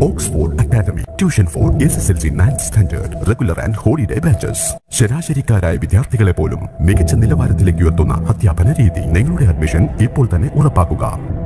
Oxford academy tuition for S S L C ninth standard regular and holiday batches ശരാശരിക്കാരായ വിദ്യാർത്ഥികളെ പോലും മികച്ച നിലവാരത്തിലേക്ക് ഉയർത്തുന്ന അധ്യാപന രീതി നിങ്ങളുടെ അഡ്മിഷൻ ഇപ്പോൾ തന്നെ ഉറപ്പാക്കുക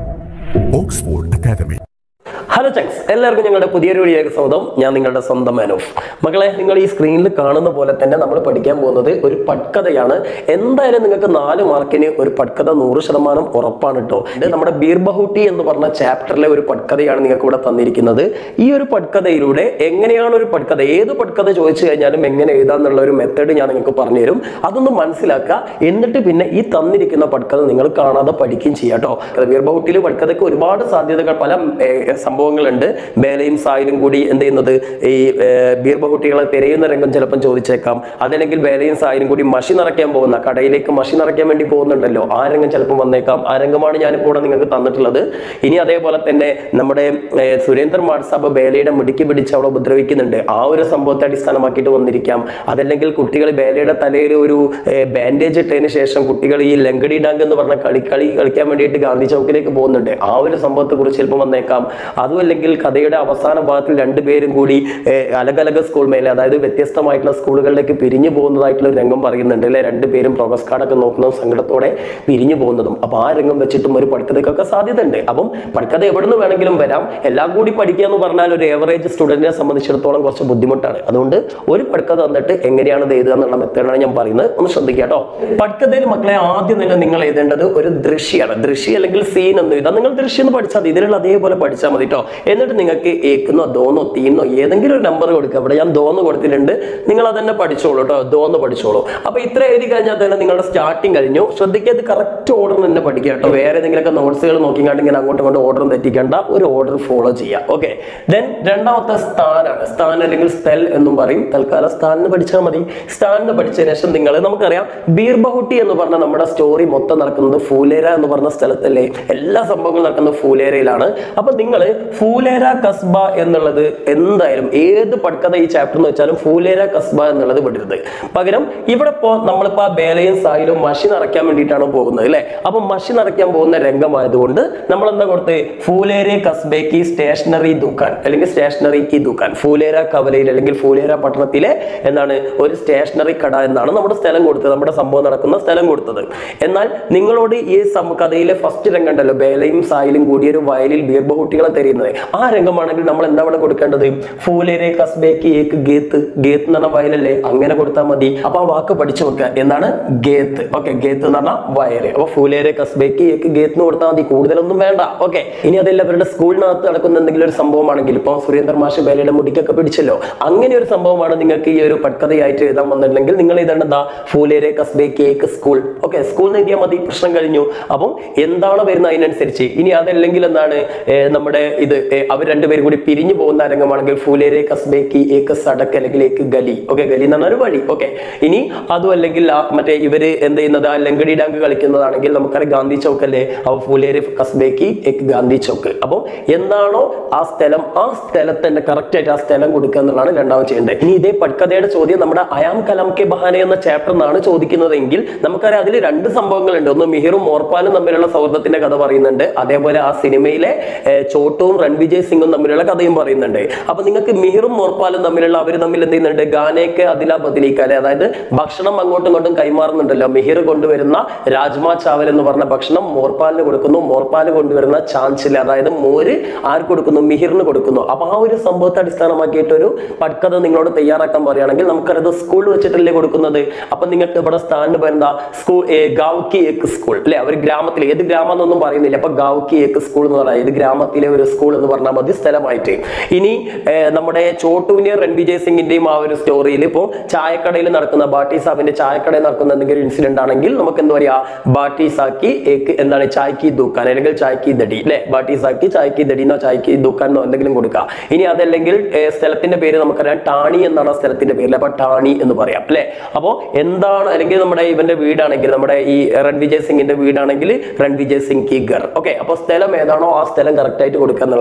ഓക്സ്ഫോർഡ് അക്കാദമി ഹലോ ചങ്സ് എല്ലാവർക്കും ഞങ്ങളുടെ പുതിയൊരു വീഡിയോയ്ക്ക് സ്വാഗതം ഞാൻ നിങ്ങളുടെ സ്വന്തം മാനോഫ് മക്കളെ നിങ്ങൾ ഈ സ്ക്രീനിൽ കാണുന്ന പോലെ തന്നെ നമ്മൾ പഠിക്കാൻ പോകുന്നത് ഒരു പട്കഥയാണ് എന്തായാലും നിങ്ങൾക്ക് നാല് മാർക്കിന് ഒരു പട്കഥ നൂറ് ശതമാനം ഉറപ്പാണ് കേട്ടോ ഇത് നമ്മുടെ ബീർബഹൂട്ടി എന്ന് പറഞ്ഞ ചാപ്റ്ററിലെ ഒരു പട്കഥയാണ് നിങ്ങൾക്ക് ഇവിടെ തന്നിരിക്കുന്നത് ഈ ഒരു പട്കഥയിലൂടെ എങ്ങനെയാണ് ഒരു പട്കഥ ഏത് പട്കഥ ചോദിച്ചു കഴിഞ്ഞാലും എങ്ങനെ എഴുതാന്നുള്ള ഒരു മെത്തേഡ് ഞാൻ നിങ്ങൾക്ക് പറഞ്ഞുതരും അതൊന്ന് മനസ്സിലാക്കുക എന്നിട്ട് പിന്നെ ഈ തന്നിരിക്കുന്ന പട്കഥ നിങ്ങൾ കാണാതെ പഠിക്കുകയും ചെയ്യാം കേട്ടോ ബീർബഹൂട്ടിയിൽ പട്കഥയ്ക്ക് ഒരുപാട് സാധ്യതകൾ പല ഏർ, സംഭവങ്ങളുണ്ട് ബേലയും സായിലും കൂടി എന്ത് ചെയ്യുന്നത് ഈ ഏർ, ബീർബഹുട്ടികളെ തിരയുന്ന രംഗം ചിലപ്പം ചോദിച്ചേക്കാം അതല്ലെങ്കിൽ ബേലയും സായിലും കൂടി മഷി നിറയ്ക്കാൻ പോകുന്ന കടയിലേക്ക് മഷി നിറയ്ക്കാൻ വേണ്ടി പോകുന്നുണ്ടല്ലോ ആ രംഗം ചിലപ്പം വന്നേക്കാം ആ രംഗമാണ് ഞാനിപ്പോൾ ഇവിടെ നിങ്ങൾക്ക് തന്നിട്ടുള്ളത് ഇനി അതേപോലെ തന്നെ നമ്മുടെ ഏർ, സുരേന്ദ്രൻ വാട്സാപ്പ് ബേലയുടെ മുടിക്ക് പിടിച്ച് അവിടെ ഉപദ്രവിക്കുന്നുണ്ട് ആ ഒരു സംഭവത്തെ അടിസ്ഥാനമാക്കിയിട്ട് വന്നിരിക്കാം അതല്ലെങ്കിൽ കുട്ടികൾ ബേലയുടെ തലയിൽ ഒരു ബാൻഡേജ് ഇട്ടതിന് ശേഷം കുട്ടികൾ ഈ ലങ്കടി ഡാങ്ക് എന്ന് പറഞ്ഞ കളി കളി കളിക്കാൻ വേണ്ടിയിട്ട് ഗാന്ധി ചൗക്കിലേക്ക് പോകുന്നുണ്ട് ആ ഒരു സംഭവത്തെ കുറിച്ച് ചിലപ്പോൾ വന്നേക്കാം അതും അല്ലെങ്കിൽ കഥയുടെ അവസാന ഭാഗത്തിൽ രണ്ടുപേരും കൂടി ഏർ, അലഗലഗ സ്കൂൾ മേലെ അതായത് വ്യത്യസ്തമായിട്ടുള്ള സ്കൂളുകളിലേക്ക് പിരിഞ്ഞു പോകുന്നതായിട്ടുള്ള ഒരു രംഗം പറയുന്നുണ്ട് അല്ലെ രണ്ടുപേരും പ്രോഗ്രസ് കാർഡൊക്കെ നോക്കുന്നതും സങ്കടത്തോടെ പിരിഞ്ഞു പോകുന്നതും അപ്പൊ ആ രംഗം വെച്ചിട്ടും ഒരു പഠിത്തത്തിക്കൊക്കെ സാധ്യത ഉണ്ട് അപ്പം പഠിക്കഥ എവിടെ നിന്ന് വേണമെങ്കിലും വരാം എല്ലാം കൂടി പഠിക്കുക എന്ന് പറഞ്ഞാൽ ഒരു ഏവറേജ് സ്റ്റുഡന്റിനെ സംബന്ധിച്ചിടത്തോളം കുറച്ച് ബുദ്ധിമുട്ടാണ് അതുകൊണ്ട് ഒരു പഠിക്കഥ തന്നിട്ട് എങ്ങനെയാണ് ഇത് എഴുതുക എന്നുള്ള മെത്തേഡാണ് ഞാൻ പറയുന്നത് ഒന്ന് ശ്രദ്ധിക്കുക കേട്ടോ പഠിക്കഥയിൽ മക്കളെ ആദ്യം തന്നെ നിങ്ങൾ എഴുതേണ്ടത് ഒരു ദൃശ്യമാണ് ദൃശ്യം അല്ലെങ്കിൽ സീൻ എന്ന് എഴുതാം നിങ്ങൾ ദൃശ്യം എന്ന് പഠിച്ചാൽ മതി ഇതിലുള്ള അതേപോലെ പഠിച്ചാൽ മതി കേട്ടോ എന്നിട്ട് നിങ്ങൾക്ക് ഏക്കുന്നോ ദോന്നോ തീന്നോ ഏതെങ്കിലും ഒരു നമ്പർ കൊടുക്കുക ഇവിടെ ഞാൻ ദോന്ന് കൊടുത്തിട്ടുണ്ട് നിങ്ങൾ അതന്നെ പഠിച്ചോളൂ കേട്ടോ ദോന്ന് പഠിച്ചോളൂ അപ്പൊ ഇത്ര എഴുതി കഴിഞ്ഞാൽ തന്നെ നിങ്ങളുടെ സ്റ്റാർട്ടിങ് കഴിഞ്ഞു ശ്രദ്ധിക്കുക ഇത് കറക്റ്റ് ഓർഡർ തന്നെ പഠിക്കുക കേട്ടോ വേറെ ഏതെങ്കിലുമൊക്കെ നോട്ട്സുകൾ നോക്കിക്കാണ്ട് ഇങ്ങനെ അങ്ങോട്ടും ഇങ്ങോട്ടും ഓർഡർ തെറ്റിക്കേണ്ട ഒരു ഓർഡർ ഫോളോ ചെയ്യുക ഓക്കെ ദെൻ രണ്ടാമത്തെ സ്ഥാനാണ് സ്ഥാൻ അല്ലെങ്കിൽ സ്പെൽ എന്നും പറയും തൽക്കാലം സ്ഥാനിന് പഠിച്ചാൽ മതി സ്ഥാനിന് പഠിച്ചതിന് ശേഷം നിങ്ങൾ നമുക്കറിയാം ബീർബഹുട്ടി എന്ന് പറഞ്ഞ നമ്മുടെ സ്റ്റോറി മൊത്തം നടക്കുന്നത് ഫൂലേര എന്ന് പറഞ്ഞ സ്ഥലത്തല്ലേ എല്ലാ സംഭവങ്ങളും നടക്കുന്നത് ഫൂലേരയിലാണ് അപ്പൊ നിങ്ങൾ ഫൂലേര കസ്ബ എന്നുള്ളത് എന്തായാലും ഏത് പഠിക്കഥ ഈ ചാപ്റ്റർ എന്ന് വെച്ചാലും ഫൂലേര കസ്ബ എന്നുള്ളത് വിടരുത് പകരം ഇവിടെ ഇപ്പോ നമ്മളിപ്പോ ആ ബേലയും സായിലും മഷി നിറയ്ക്കാൻ വേണ്ടിയിട്ടാണ് പോകുന്നത് അല്ലെ അപ്പൊ മഷി നിറയ്ക്കാൻ പോകുന്ന രംഗമായതുകൊണ്ട് നമ്മൾ എന്താ കൊടുത്ത് ഫൂലേരെ കസ്ബേക്ക് സ്റ്റേഷനറി ദുക്കാൻ അല്ലെങ്കിൽ സ്റ്റേഷനറി കി ദുക്കാൻ ഫൂലേര കവലയിൽ അല്ലെങ്കിൽ ഫൂലേര പട്ടണത്തിലെ എന്താണ് ഒരു സ്റ്റേഷനറി കട എന്നാണ് നമ്മുടെ സ്ഥലം കൊടുത്തത് നമ്മുടെ സംഭവം നടക്കുന്ന സ്ഥലം കൊടുത്തത് എന്നാൽ നിങ്ങളോട് ഈ സം- കഥയിലെ ഫസ്റ്റ് രംഗം ഉണ്ടല്ലോ ബേലയും സായിലും കൂടി ഒരു വയലിൽ ബീർബഹുട്ടികളെ തെരയുന്നത് ആ രംഗമാണെങ്കിൽ നമ്മൾ എന്താ അവിടെ കൊടുക്കേണ്ടത് ഫൂലേരെ കസ്ബേക്ക് ഏക്ക് ഗേത്ത് ഗേത്ത് എന്ന് പറഞ്ഞ വയലല്ലേ അങ്ങനെ കൊടുത്താൽ മതി അപ്പൊ ആ വാക്ക് പഠിച്ചു വെക്കുക എന്താണ് ഗേത്ത് ഓക്കെ ഗേത്ത് എന്ന് പറഞ്ഞാൽ വയല് അപ്പൊ ഫൂലേരെ കസ്ബേക്ക് ഏക്ക് ഗേത്ത് എന്ന് കൊടുത്താൽ മതി കൂടുതലൊന്നും വേണ്ട ഓക്കെ ഇനി അതല്ല അവരുടെ സ്കൂളിനകത്ത് നടക്കുന്ന എന്തെങ്കിലും ഒരു സംഭവമാണെങ്കിൽ ഇപ്പൊ സുരേന്ദ്ര മാഷ് ബേലയുടെ മുടിക്കൊക്കെ പിടിച്ചല്ലോ അങ്ങനെ ഒരു സംഭവമാണ് നിങ്ങൾക്ക് ഈ ഒരു പട്കഥയായിട്ട് എഴുതാൻ വന്നിട്ടുണ്ടെങ്കിൽ നിങ്ങൾ എഴുതേണ്ടതാ ഫൂലേരെ കസ്ബേക്ക് ഏക്ക് സ്കൂൾ ഓക്കെ സ്കൂൾ എഴുതിയാൽ മതി പ്രശ്നം കഴിഞ്ഞു അപ്പം എന്താണ് വരുന്നത് അതിനനുസരിച്ച് ഇനി അതല്ലെങ്കിൽ എന്താണ് ഏ, നമ്മുടെ ഇത് ഏ, അവർ രണ്ടുപേരും കൂടി പിരിഞ്ഞു പോകുന്ന രംഗമാണെങ്കിൽ ഫൂലേരെ കസ്ബേക്ക് ഏക്ക് സടക്ക് അല്ലെങ്കിൽ ഏക്ക് ഗലി ഓക്കെ ഗലി എന്ന് പറഞ്ഞ ഒരു വഴി ഓക്കെ ഇനി അതും അല്ലെങ്കിൽ ആ മറ്റേ ഇവര് എന്ത് ചെയ്യുന്നത് ആ ലങ്കടി ഡാങ്ക് കളിക്കുന്നതാണെങ്കിൽ നമുക്കറിയാം ഗാന്ധി ചൗക്ക് അല്ലേ അപ്പൊ ഫൂലേരെ കസ്ബേക്ക് ഏക്ക് ഗാന്ധി ചൗക്ക് അപ്പോൾ എന്താണോ ആ സ്ഥലം ആ സ്ഥലത്തിന്റെ കറക്റ്റ് ആയിട്ട് ആ സ്ഥലം കൊടുക്കുക എന്നുള്ളതാണ് രണ്ടാമത് ചെയ്യേണ്ടത് ഇനി ഇതേ പട്കഥയുടെ ചോദ്യം നമ്മുടെ അയാം കലാം കെ ബഹാന എന്ന ചാപ്റ്റർ നിന്നാണ് ചോദിക്കുന്നതെങ്കിൽ നമുക്കറിയാം അതിൽ രണ്ട് സംഭവങ്ങളുണ്ട് ഒന്ന് മിഹിറും മോർപ്പാലും തമ്മിലുള്ള സൗഹൃദത്തിന്റെ കഥ പറയുന്നുണ്ട് അതേപോലെ ആ സിനിമയിലെ ഏർ, ചോട്ടുവും രൺവിജയ് സിംഗും തമ്മിലുള്ള കഥയും പറയുന്നുണ്ട് അപ്പൊ നിങ്ങൾക്ക് മിഹിറും മോർപ്പാലും തമ്മിലുള്ള അവർ തമ്മിൽ എന്ത് ചെയ്യുന്നുണ്ട് ഗാനയ്ക്ക് അതിലാ ബദലിക്കാലെ അതായത് ഭക്ഷണം അങ്ങോട്ടും ഇങ്ങോട്ടും കൈമാറുന്നുണ്ടല്ലോ മിഹിർ കൊണ്ടുവരുന്ന രാജ്മാ ചാവൽ എന്ന് പറഞ്ഞ ഭക്ഷണം മോർപ്പാലിന് കൊടുക്കുന്നു മോർപ്പാല് കൊണ്ടുവരുന്ന ചാൻസിൽ അതായത് മോര് ആർക്ക് കൊടുക്കുന്നു മിഹിറിന് കൊടുക്കുന്നു അപ്പൊ ആ ഒരു സംഭവത്തെ അടിസ്ഥാനമാക്കിയിട്ട് ഒരു പട്കഥ നിങ്ങളോട് തയ്യാറാക്കാൻ പറയുകയാണെങ്കിൽ നമുക്കത് സ്കൂളിൽ വെച്ചിട്ടല്ലേ കൊടുക്കുന്നത് അപ്പൊ നിങ്ങൾക്ക് ഇവിടെ സ്ഥാനിന് പറയുന്ന സ്കൂൾ ഗാവുക്കി ഏക്ക് സ്കൂൾ അല്ലെ അവർ ഗ്രാമത്തിൽ ഏത് ഗ്രാമം എന്നൊന്നും പറയുന്നില്ല അപ്പൊ ഗാവുക്കി ഏക്ക് സ്കൂൾ എന്ന് പറഞ്ഞാൽ ഏത് ഗ്രാമത്തിലെ ഒരു സ്കൂൾ എന്ന് പറഞ്ഞാൽ മതി സ്ഥലമായിട്ട് ഇനി ഏർ, നമ്മുടെ ചോട്ടുവിന്റെയും രൺവിജയ് സിംഗിന്റെയും ആ ഒരു സ്റ്റോറിയിൽ ഇപ്പോൾ ചായക്കടയിൽ നടക്കുന്ന ബാട്ടി സാബിന്റെ ചായക്കടയിൽ നടക്കുന്ന എന്തെങ്കിലും ഇൻസിഡന്റ് ആണെങ്കിൽ നമുക്ക് എന്താ പറയാ ബാട്ടി സാക്കി ഏക്ക് എന്താണ് ചായക്ക് ദുക്കാൻ അല്ലെങ്കിൽ ചായക്ക് ദടി അല്ലെ ബാട്ടി സാക്കി ചായക്ക് ദടിന്നോ ചായക്ക് ദുക്കാൻ എന്നോ എന്തെങ്കിലും കൊടുക്കുക ഇനി അതല്ലെങ്കിൽ ഏർ, സ്ഥലത്തിന്റെ പേര് നമുക്കറിയാം ടാണി എന്നാണ് ആ സ്ഥലത്തിന്റെ പേര് അപ്പൊ ടാണി എന്ന് പറയാം അല്ലെ അപ്പോ എന്താണ് അല്ലെങ്കിൽ നമ്മുടെ ഇവന്റെ വീടാണെങ്കിൽ നമ്മുടെ ഈ രൺവിജയ് സിംഗിന്റെ വീടാണെങ്കിൽ രൺവിജയ് സിംഗ് കി ഗർ ഓക്കെ അപ്പൊ സ്ഥലം ഏതാണോ ആ സ്ഥലം കറക്റ്റ് ആയിട്ട് കൊടുക്കുക എന്നുള്ളതാണ്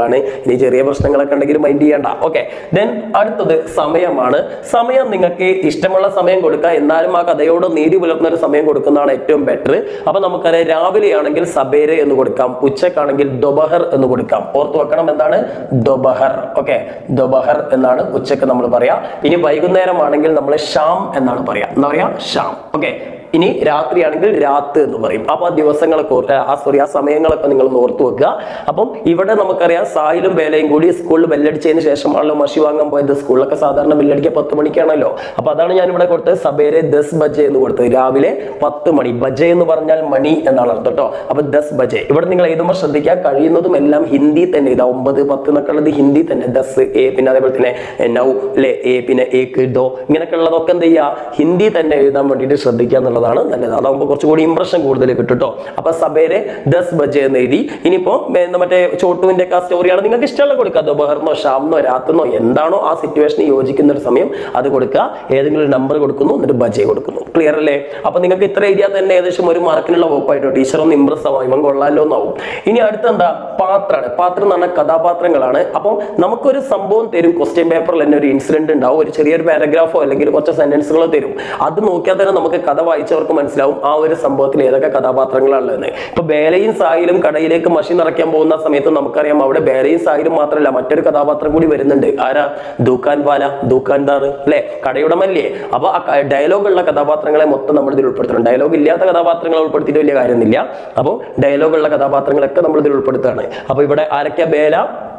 കാര്യങ്ങളാണ് ഇനി ചെറിയ പ്രശ്നങ്ങളൊക്കെ ഉണ്ടെങ്കിൽ മൈൻഡ് ചെയ്യണ്ട ഓക്കെ ദെൻ അടുത്തത് സമയമാണ് സമയം നിങ്ങൾക്ക് ഇഷ്ടമുള്ള സമയം കൊടുക്കുക എന്നാലും ആ കഥയോട് നീതി പുലർത്തുന്ന ഒരു സമയം കൊടുക്കുന്നതാണ് ഏറ്റവും ബെറ്റർ അപ്പൊ നമുക്കറിയാം രാവിലെ ആണെങ്കിൽ സബേര് എന്ന് കൊടുക്കാം ഉച്ചക്കാണെങ്കിൽ ദൊബഹർ എന്ന് കൊടുക്കാം ഓർത്ത് വെക്കണം എന്താണ് ദൊബഹർ ഓക്കെ ദൊബഹർ എന്നാണ് ഉച്ചക്ക് നമ്മൾ പറയാ ഇനി വൈകുന്നേരം ആണെങ്കിൽ നമ്മൾ ഷാം എന്നാണ് പറയാ എന്താ പറയാ ഷാം ഓക്കെ ഇനി രാത്രിയാണെങ്കിൽ രാത്ത് എന്ന് പറയും അപ്പൊ ആ ദിവസങ്ങളൊക്കെ ഓർത്ത് ആ സോറി ആ സമയങ്ങളൊക്കെ നിങ്ങൾ ഒന്ന് ഓർത്ത് വെക്കുക അപ്പം ഇവിടെ നമുക്കറിയാം സായിലും വേലയും കൂടി സ്കൂളിൽ ബെല്ലടിച്ചതിന് ശേഷമാണല്ലോ മഷി വാങ്ങാൻ പോയത് സ്കൂളിലൊക്കെ സാധാരണ ബെല്ലടിക്കുക പത്ത് മണിക്കാണല്ലോ അപ്പൊ അതാണ് ഞാൻ ഇവിടെ കൊടുത്തത് സബേരെ ദസ് ബജെ എന്ന് കൊടുത്തത് രാവിലെ പത്ത് മണി ബജെ എന്ന് പറഞ്ഞാൽ മണി എന്നാണ് അർത്ഥം കേട്ടോ അപ്പൊ ദസ് ബജെ ഇവിടെ നിങ്ങൾ എഴുതുമ്പോൾ ശ്രദ്ധിക്കുക കഴിയുന്നതും എല്ലാം ഹിന്ദി തന്നെ ഇതാ ഒമ്പത് പത്ത് എന്നൊക്കെ ഉള്ളത് ഹിന്ദി തന്നെ ദസ് എ പിന്നെ അതേപോലെ തന്നെ നൗ ലെ എ പിന്നെ ഏക്ക് ദോ ഇങ്ങനെയൊക്കെ ഉള്ളതൊക്കെ എന്ത് ചെയ്യുക ഹിന്ദി തന്നെ എഴുതാൻ വേണ്ടിയിട്ട് ശ്രദ്ധിക്കുക എന്നുള്ളതാണ് നല്ലത് അതാകുമ്പോൾ കുറച്ചുകൂടി ഇമ്പ്രഷൻ കൂടുതൽ കിട്ടും കേട്ടോ അപ്പൊ സബേരെ ദസ് ബജെ എന്ന് എഴുതി ഇനിയിപ്പോ ഏർ, മറ്റേ ചോട്ടുവിന്റെ ഒക്കെ സ്റ്റോറിയാണ് നിങ്ങൾക്ക് ഇഷ്ടമുള്ള കൊടുക്കുക ദുബഹറിനോ ഷാമിനോ രാത്രിനോ എന്താണോ ആ സിറ്റുവേഷന് യോജിക്കുന്ന ഒരു സമയം അത് കൊടുക്കുക ഏതെങ്കിലും ഒരു നമ്പർ കൊടുക്കുന്നു എന്നിട്ട് ബജെ കൊടുക്കുന്നു ക്ലിയർ അല്ലേ അപ്പൊ നിങ്ങൾക്ക് ഇത്ര എഴുതിയാൽ തന്നെ ഏകദേശം ഒരു മാർക്കിനുള്ള വകുപ്പായിട്ടോ ടീച്ചർ ഒന്ന് ഇമ്പ്രസ് ആവും ഇവൻ കൊള്ളാലോ എന്നാവും ഇനി അടുത്ത എന്താ പാത്രമാണ് പാത്രം എന്ന് പറഞ്ഞാൽ കഥാപാത്രങ്ങളാണ് അപ്പോൾ നമുക്കൊരു സംഭവം തരും ക്വസ്റ്റ്യൻ പേപ്പറിൽ തന്നെ ഒരു ഇൻസിഡന്റ് ഉണ്ടാവും ഒരു ചെറിയൊരു പാരഗ്രാഫോ അല്ലെങ്കിൽ കുറച്ച് സെന്റൻസുകളോ തരും അത് നോക്കിയാൽ തന്നെ നമുക്ക് കഥ വായിച്ചവർക്ക് മനസ്സിലാവും ആ ഒരു സംഭവത്തിൽ ഏതൊക്കെ കഥാപാത്രങ്ങളാണുള്ളതെന്ന് ഇപ്പൊ ബേലയും സാഹിലും കടയിലേക്ക് മഷി നിറയ്ക്കാൻ പോകുന്ന സമയത്ത് നമുക്കറിയാം അവിടെ ബേലയും സാഹിലും മാത്രമല്ല മറ്റൊരു കഥാപാത്രം കൂടി വരുന്നുണ്ട് ആരാ ദൂക്കാൻ വാല ദൂക്കാൻദാർ അല്ലെ കടയുടമല്ലേ അപ്പൊ ആ ഡയലോഗുള്ള കഥാപാത്രങ്ങളെ മൊത്തം നമ്മൾ ഇതിൽ ഉൾപ്പെടുത്തണം ഡയലോഗ് ഇല്ലാത്ത കഥാപാത്രങ്ങളെ ഉൾപ്പെടുത്തിയിട്ട് വലിയ കാര്യമൊന്നുമില്ല അപ്പോൾ ഡയലോഗുള്ള കഥാപാത്രങ്ങളൊക്കെ നമ്മൾ ഇതിൽ ഉൾപ്പെടുത്തുകയാണ് അപ്പൊ ഇവിടെ ആരൊക്കെ ബേല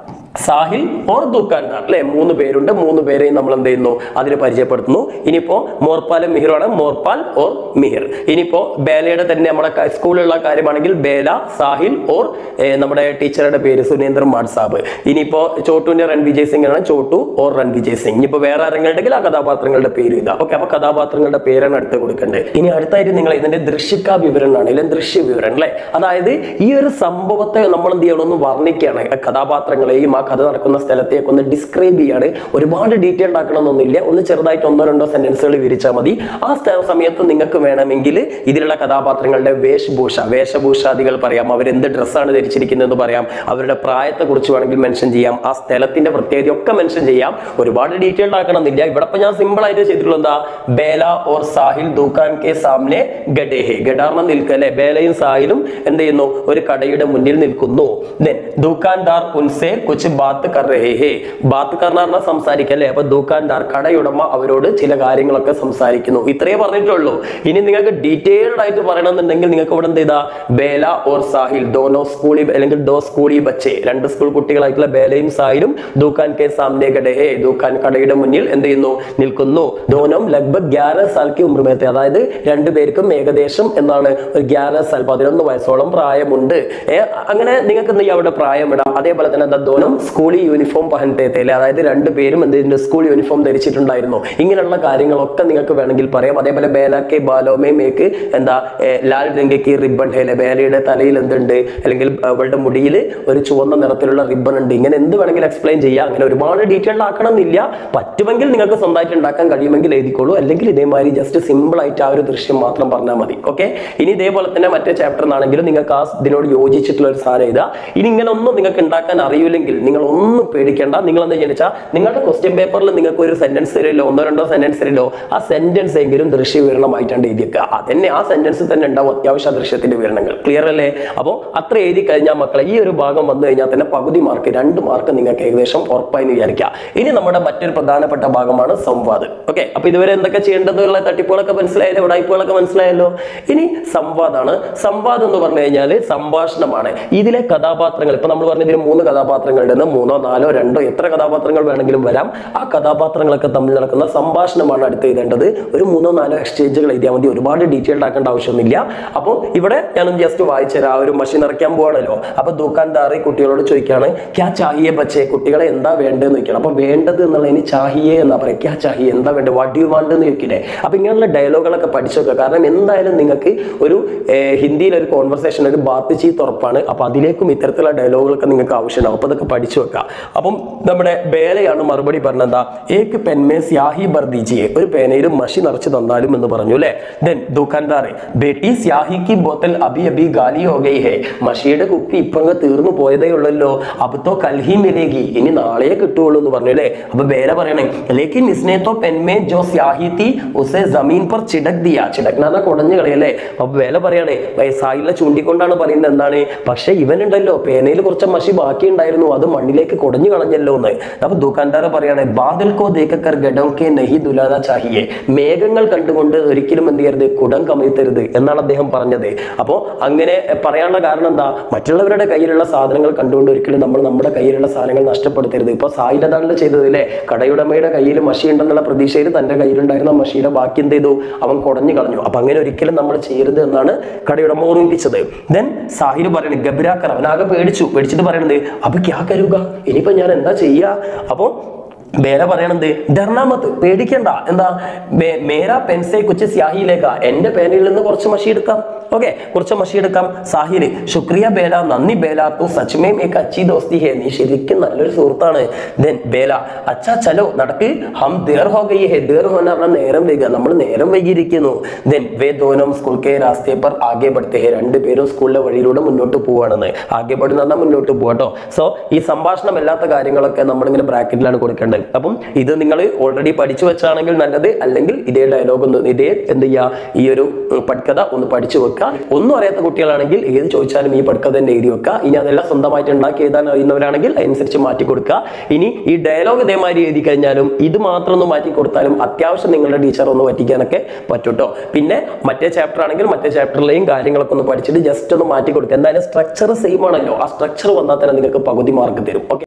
സാഹിൽ ഓർ ദുക്കാൻദാർ അല്ലെ മൂന്ന് പേരുണ്ട് മൂന്ന് പേരെയും നമ്മൾ എന്ത് ചെയ്യുന്നു അതിന് പരിചയപ്പെടുത്തുന്നു ഇനിയിപ്പോ മോർപ്പാലും മിഹിറാണ് മോർപ്പാൽ ഓർ മിഹിർ ഇനിയിപ്പോ ബേലയുടെ തന്നെ നമ്മുടെ ക- സ്കൂളിലുള്ള കാര്യമാണെങ്കിൽ ബേല സാഹിൽ ഓർ ഏ, നമ്മുടെ ടീച്ചറുടെ പേര് സുനേന്ദ്ര മാഡ് സാബ് ഇനിയിപ്പോ ചോട്ടുവിന്റെ രൺവിജയ് സിംഗ് ആണ് ചോട്ടു ഓർ രൺവിജയ് സിംഗ് ഇനിയിപ്പോ വേറെ ആരെങ്കിലും ഉണ്ടെങ്കിൽ ആ കഥാപാത്രങ്ങളുടെ പേര് ഇതാ ഓക്കെ അപ്പൊ കഥാപാത്രങ്ങളുടെ പേരാണ് അടുത്ത് കൊടുക്കേണ്ടത് ഇനി അടുത്തായിട്ട് നിങ്ങൾ ഇതിന്റെ ദൃശ്യക്കാ വിവരണമാണ് അല്ലെങ്കിൽ ദൃശ്യ വിവരണം അല്ലെ അതായത് ഈ ഒരു സംഭവത്തെ നമ്മൾ എന്ത് ചെയ്യണം ഒന്ന് വർണ്ണിക്കുകയാണ് ആ കഥാപാത്രങ്ങളെയും ആ കഥ നടക്കുന്ന സ്ഥലത്തെയൊക്കെ ഒന്ന് ഡിസ്ക്രൈബ് ചെയ്യാണ് ഒരുപാട് ഡീറ്റെയിൽഡ് ആക്കണമെന്നൊന്നുമില്ല ഒന്ന് ചെറുതായിട്ട് ഒന്നോ രണ്ടോ സെന്റൻസുകൾ വിരിച്ചാൽ മതി ആ സ്ഥ- സമയത്ത് നിങ്ങൾക്ക് വേണമെങ്കിൽ ഇതിലുള്ള കഥാപാത്രങ്ങളുടെ വേഷഭൂഷ വേഷഭൂഷാദികൾ പറയാം അവരെന്ത് ഡ്രസ്സാണ് ധരിച്ചിരിക്കുന്നതെന്ന് പറയാം അവരുടെ പ്രായത്തെ കുറിച്ച് വേണമെങ്കിൽ മെൻഷൻ ചെയ്യാം ആ സ്ഥലത്തിന്റെ പ്രത്യേകതയൊക്കെ മെൻഷൻ ചെയ്യാം ഒരുപാട് ഡീറ്റെയിൽഡ് ആക്കണമെന്നില്ല ഇവിടെ ഇപ്പൊ ഞാൻ സിമ്പിൾ ആയിട്ട് ചെയ്തിട്ടുള്ളത് എന്താ ബേല ഓർ സാഹിൽ ദുക്കാൻ കെ സാമനെ ഗഡേഹെ ഗഡാർന്ന് നിൽക്കുക അല്ലെ ബേലയും സാഹിലും എന്ത് ചെയ്യുന്നു ഒരു കടയുടെ മുന്നിൽ നിൽക്കുന്നു Then, ദുക്കാൻദാർ ഉൻസെ കുച്ച് ബാത്ത് കർ രഹേ ഹേ ബാത്ത് കർണ പറഞ്ഞാൽ സംസാരിക്കുക അല്ലെ അപ്പൊ ദുക്കാൻദാർ കടയുടമ അവരോട് ചില കാര്യങ്ങളൊക്കെ സംസാരിക്കുന്നു ഇത്രയേ പറഞ്ഞിട്ടുള്ളൂ ഇനി നിങ്ങൾക്ക് ഡീറ്റെയിൽഡ് ആയിട്ട് പറയണമെന്നുണ്ടെങ്കിൽ നിങ്ങൾക്ക് ഇവിടെ എന്ത് ചെയ്താ ബേല ഓർ സാഹിൽ ദോനോ സ്കൂളി അല്ലെങ്കിൽ ദോ സ്കൂളി ബച്ചെ രണ്ട് സ്കൂൾ കുട്ടികളായിട്ടുള്ള ബേലയും സാഹിലും ദുക്കാൻ കെ സാമനെ ഗഡേ ദുക്കാൻ കടയുടെ മുന്നിൽ എന്ത് ചെയ്യുന്നു നിൽക്കുന്നു ദോനം ലഗ്ഭഗ് ഗ്യാര സാൽക്ക് ഉമ്രമേത്തെ അതായത് രണ്ടുപേർക്കും ഏകദേശം എന്താണ് ഒരു ഗ്യാര സാൽ പതിനൊന്ന് വയസ്സോളം പ്രായമുണ്ട് ഏ, അങ്ങനെ നിങ്ങൾക്ക് എന്ത് ചെയ്യാം അവിടെ പ്രായമിടാം അതേപോലെ തന്നെ എന്താ ദോനം സ്കൂളി യൂണിഫോം പഹൻതേത്തല്ലേ അതായത് രണ്ടുപേരും എന്ത് ചെയ്യുന്നു സ്കൂൾ യൂണിഫോം ധരിച്ചിട്ടുണ്ടായിരുന്നു ഇങ്ങനെയുള്ള കാര്യങ്ങളൊക്കെ നിങ്ങൾക്ക് വേണമെങ്കിൽ പറയാം അതേപോലെ ബേലാക്കെ ബാലോമേ മേക്ക് എന്താ ഏ, ലാൽ രംഗയ്ക്ക് റിബൺ ഹേലെ ബേലയുടെ തലയിൽ എന്തുണ്ട് അല്ലെങ്കിൽ അവളുടെ മുടിയിൽ ഒരു ചുവന്ന നിറത്തിലുള്ള റിബൺ ഉണ്ട് ഇങ്ങനെ എന്ത് വേണമെങ്കിലും എക്സ്പ്ലെയിൻ ചെയ്യാം അങ്ങനെ ഒരുപാട് ഡീറ്റെയിൽഡ് ആക്കണം എന്നില്ല പറ്റുമെങ്കിൽ നിങ്ങൾക്ക് സ്വന്തമായിട്ട് ഉണ്ടാക്കാൻ കഴിയുമെങ്കിൽ എഴുതിക്കോളൂ അല്ലെങ്കിൽ ഇതേമാതിരി ജസ്റ്റ് സിമ്പിൾ ആയിട്ട് ആ ഒരു ദൃശ്യം മാത്രം പറഞ്ഞാൽ മതി ഓക്കെ ഇനി ഇതേപോലെ തന്നെ മറ്റേ ചാപ്റ്റർ ആണെങ്കിലും നിങ്ങൾക്ക് ആ ഇതിനോട് യോജിച്ചിട്ടുള്ള ഒരു സാധനം എഴുതുക ഇനി ഇങ്ങനെ ഒന്നും നിങ്ങൾക്ക് ഉണ്ടാക്കാൻ അറിയില്ലെങ്കിൽ നിങ്ങൾ ഒന്നും പേടിക്കേണ്ട നിങ്ങൾ എന്താ വെച്ചാൽ നിങ്ങളുടെ ക്വസ്റ്റ്യൻ പേപ്പറിൽ നിങ്ങൾക്ക് ഒരു സെന്റൻസ് തരില്ലോ ഒന്നോ രണ്ടോ സെന്റൻസ് തരില്ലോ ആ സെന്റൻസ് എങ്കിലും ദൃശ്യ വിവരണമായിട്ടാണ് എഴുതിയേക്കുക അതന്നെ ആ സെന്റൻസിൽ തന്നെ ഉണ്ടാവും അത്യാവശ്യ ആ ദൃശ്യത്തിന്റെ വിവരണങ്ങൾ ക്ലിയർ അല്ലേ അപ്പോൾ അത്ര എഴുതി കഴിഞ്ഞാൽ മക്കളെ ഈ ഒരു ഭാഗം വന്നു കഴിഞ്ഞാൽ തന്നെ പകുതി മാർക്ക് രണ്ട് മാർക്ക് നിങ്ങൾക്ക് ഏകദേശം ഉറപ്പായി എന്ന് വിചാരിക്കുക ഇനി നമ്മുടെ മറ്റൊരു പ്രധാനപ്പെട്ട ഭാഗമാണ് സംവാദ് ഓക്കെ അപ്പൊ ഇതുവരെ എന്തൊക്കെ ചെയ്യേണ്ടതുള്ള തട്ടിപ്പുകളൊക്കെ മനസ്സിലായല്ലോ ഉടായ്പകളൊക്കെ മനസ്സിലായല്ലോ ഇനി സംവാദാണ് സംവാദം എന്ന് പറഞ്ഞു കഴിഞ്ഞാൽ സംഭാഷണമാണ് ഇതിലെ കഥാപാത്രങ്ങൾ ഇപ്പൊ നമ്മൾ പറഞ്ഞ ഇതിൽ മൂന്ന് കഥാപാത്രങ്ങളുണ്ടെന്ന് മൂന്നോ നാലോ രണ്ടോ എത്ര കഥാപാത്രങ്ങൾ വേണമെങ്കിലും വരാം ആ കഥാപാത്രങ്ങളൊക്കെ തമ്മിൽ നടക്കുന്ന സംഭാഷണമാണ് അടുത്ത് എഴുതേണ്ടത് ഒരു മൂന്നോ നാലോ എക്സ്ചേഞ്ചുകൾ എഴുതിയാൽ മതി ഒരുപാട് ഡീറ്റെയിൽഡ് ആക്കേണ്ട ആവശ്യമൊന്നുമില്ല അപ്പോൾ ഇവിടെ ഞാനൊന്ന് ജസ്റ്റ് വായിച്ചുതരാം ആ ഒരു മഷി നിറയ്ക്കാൻ പോവാണല്ലോ അപ്പൊ ദുക്കാൻദാറി കുട്ടികളോട് ചോദിക്കുകയാണ് ക്യാ ചാഹിയെ ബച്ചേ കുട്ടികളെ എന്താ വേണ്ടതെന്ന് ചോദിക്കണം അപ്പൊ വേണ്ടത് എന്നുള്ളതിന് ചാഹിയെ എന്നാ പറയാം ക്യാ ചാഹിയെ എന്താ വേണ്ടത് വാട്ട് യു വാണ്ട് എന്ന് ചോദിക്കില്ലേ അപ്പൊ ഇങ്ങനെയുള്ള ഡയലോഗുകളൊക്കെ പഠിച്ചു വെക്കുക കാരണം എന്തായാലും നിങ്ങൾക്ക് ഒരു ഏർ, ഹിന്ദിയിൽ ഒരു കോൺവെർസേഷൻ ഒരു ബാത്ത് ചീത്ത് ഉറപ്പാണ് അപ്പൊ അതിലേക്കും ഇത്തരത്തിലുള്ള ഡയലോഗുകളൊക്കെ നിങ്ങൾക്ക് ആവശ്യമുണ്ടാവും അപ്പൊ അതൊക്കെ പഠിച്ചു വെക്കാം അപ്പം നമ്മുടെ ബേലയാണ് മറുപടി പറഞ്ഞെന്താ ഏക്ക് പെൻമേ സ്യാഹി ബർദീജിയെ ഒരു പേനയിൽ മഷി നിറച്ച് തന്നാലും എന്ന് പറഞ്ഞു അല്ലേ ദെൻ ദുക്കാൻദാറെ ബേട്ടി സ്യാഹി കി ബോത്തൽ അബി അബി ഗാലി ഹോ ഗയി ഹേ മഷിയുടെ കുപ്പി ഇപ്പൊ അങ്ങ് തീർന്നു പോയതേ ഉള്ളല്ലോ അബത്തോ കൽഹി മിലേഗി ഇനി നാളെ കിട്ടുള്ളൂ എന്ന് പറഞ്ഞു അല്ലേ അപ്പൊ ബേല പറയണേ ലേക്കിൻ ഇസ്നെ തോ പെൻമേ ജോ സ്യാഹി തി ഉസെ ജമീൻ പർ ചിടക് ദിയ ചിടക്നാന്ന കുടഞ്ഞു കളയല്ലേ അപ്പൊ വേല പറയണേ സായിലെ ചൂണ്ടിക്കൊണ്ടാണ് പറയുന്നത് എന്താണ് പക്ഷെ ഇവനുണ്ടല്ലോ പേനയിൽ കുറച്ച് മഷി ബാക്കി ഉണ്ടായിരുന്നു അത് മണ്ണിലേക്ക് കുടഞ്ഞു കളഞ്ഞല്ലോ എന്ന് അപ്പൊ ദുക്കാൻദാർ പറയണേ ബാദൽ കോ ദേക്കർ ഗഡം കെ നഹി ദുലാന ചാഹിയെ മേഘങ്ങൾ കണ്ടുകൊണ്ട് ഒരിക്കലും എന്ത് ചെയ്യരുത് കുടം കമഴ്ത്തരുത് എന്നാണ് അദ്ദേഹം പറഞ്ഞത് അപ്പോൾ അങ്ങനെ പറയാനുള്ള കാരണം എന്താ മറ്റുള്ളവരുടെ കയ്യിലുള്ള സാധനങ്ങൾ കണ്ടുകൊണ്ട് ഒരിക്കലും നമ്മൾ നമ്മുടെ കയ്യിലുള്ള സാധനങ്ങൾ നഷ്ടപ്പെടുത്തരുത് ഇപ്പൊ സായിലതാണല്ലോ ചെയ്തത് അല്ലേ കടയുടമയുടെ കയ്യിൽ മഷി ഉണ്ടെന്നുള്ള പ്രതീക്ഷയിൽ തന്റെ കയ്യിലുണ്ടായിരുന്ന മഷിയുടെ ബാക്കി എന്ത് ചെയ്തു അവൻ കുടഞ്ഞു കളഞ്ഞു അപ്പൊ അങ്ങനെ ഒരിക്കലും നമ്മൾ ചെയ്യരുത് എന്നാണ് കടയുടമ ഓർമ്മിപ്പിച്ചത് ദെൻ സാഹിർ പറയുന്നത് ഗബിരാക്കർ അവനാകെ പേടിച്ചു പേടിച്ചിട്ട് പറയണത് അപ്പൊ ക്യാ കരുക ഇനിയിപ്പോ ഞാൻ എന്താ ചെയ്യാ അപ്പൊ വേറെ പറയണത് ഡർണാമത്ത് പേടിക്കണ്ട എന്താ മേ- മേരാ പെൻസെ കുച്ച് സ്യാഹിയിലേക്ക എന്റെ പേനയിൽ നിന്ന് കുറച്ച് മഷി എടുക്കാം ഓക്കെ കുറച്ച് മഷി എടുക്കാം സാഹില് ശുക്രിയ ബേല നന്ദി ബേല തൂ സച്മേം ഏക്ക് അച്ചി ദോസ്തി ഹേ നീ ശരിക്കും നല്ലൊരു സുഹൃത്താണ് ദെൻ ബേല അച്ഛാ ചലോ നടക്ക് ഹം ദേർ ഹോ ഗയി ഹേ ദേർ ഹോ എന്ന് പറഞ്ഞാൽ നേരം വൈകുക നമ്മൾ നേരം വൈകിയിരിക്കുന്നു ദെൻ വേ ദോനം സ്കൂൾ കെ രാസ്തേ പർ ആകെ പഠിത്തേ ഹേ രണ്ടുപേരും സ്കൂളിലെ വഴിയിലൂടെ മുന്നോട്ട് പോവാണെന്ന് ആകെ പഠി എന്ന് പറഞ്ഞാൽ മുന്നോട്ട് പോകട്ടോ സോ ഈ സംഭാഷണം അല്ലാത്ത കാര്യങ്ങളൊക്കെ നമ്മളിങ്ങനെ ബ്രാക്കറ്റിലാണ് കൊടുക്കേണ്ടത് അപ്പം ഇത് നിങ്ങൾ ഓൾറെഡി പഠിച്ചു വെച്ചാണെങ്കിൽ നല്ലത് അല്ലെങ്കിൽ ഇതേ ഡയലോഗ് ഒന്ന് ഇതേ എന്ത് ചെയ്യുക ഈ ഒരു ഉം, പട്കഥ ഒന്ന് പഠിച്ചു വെക്കുക ഒന്നും അറിയാത്ത കുട്ടികളാണെങ്കിൽ ഏത് ചോദിച്ചാലും ഈ പട്കഥ തന്നെ എഴുതി വെക്കുക ഇനി അതെല്ലാം സ്വന്തമായിട്ട് ഉണ്ടാക്കി എഴുതാൻ അറിയുന്നവരാണെങ്കിൽ അതിനനുസരിച്ച് മാറ്റി കൊടുക്കുക ഇനി ഈ ഡയലോഗ് ഇതേമാതിരി എഴുതി കഴിഞ്ഞാലും ഇത് മാത്രം ഒന്ന് മാറ്റി കൊടുത്താലും അത്യാവശ്യം നിങ്ങളുടെ ടീച്ചർ ഒന്ന് പറ്റിക്കാനൊക്കെ പറ്റൂട്ടോ പിന്നെ മറ്റേ ചാപ്റ്റർ ആണെങ്കിൽ മറ്റേ ചാപ്റ്ററിലെയും കാര്യങ്ങളൊക്കെ ഒന്ന് പഠിച്ചിട്ട് ജസ്റ്റ് ഒന്ന് മാറ്റി കൊടുക്കുക എന്തായാലും സ്ട്രക്ചർ സെയിം ആണല്ലോ ആ സ്ട്രക്ചർ വന്നാൽ തന്നെ നിങ്ങൾക്ക് പകുതി മാർക്ക് തരും ഓക്കെ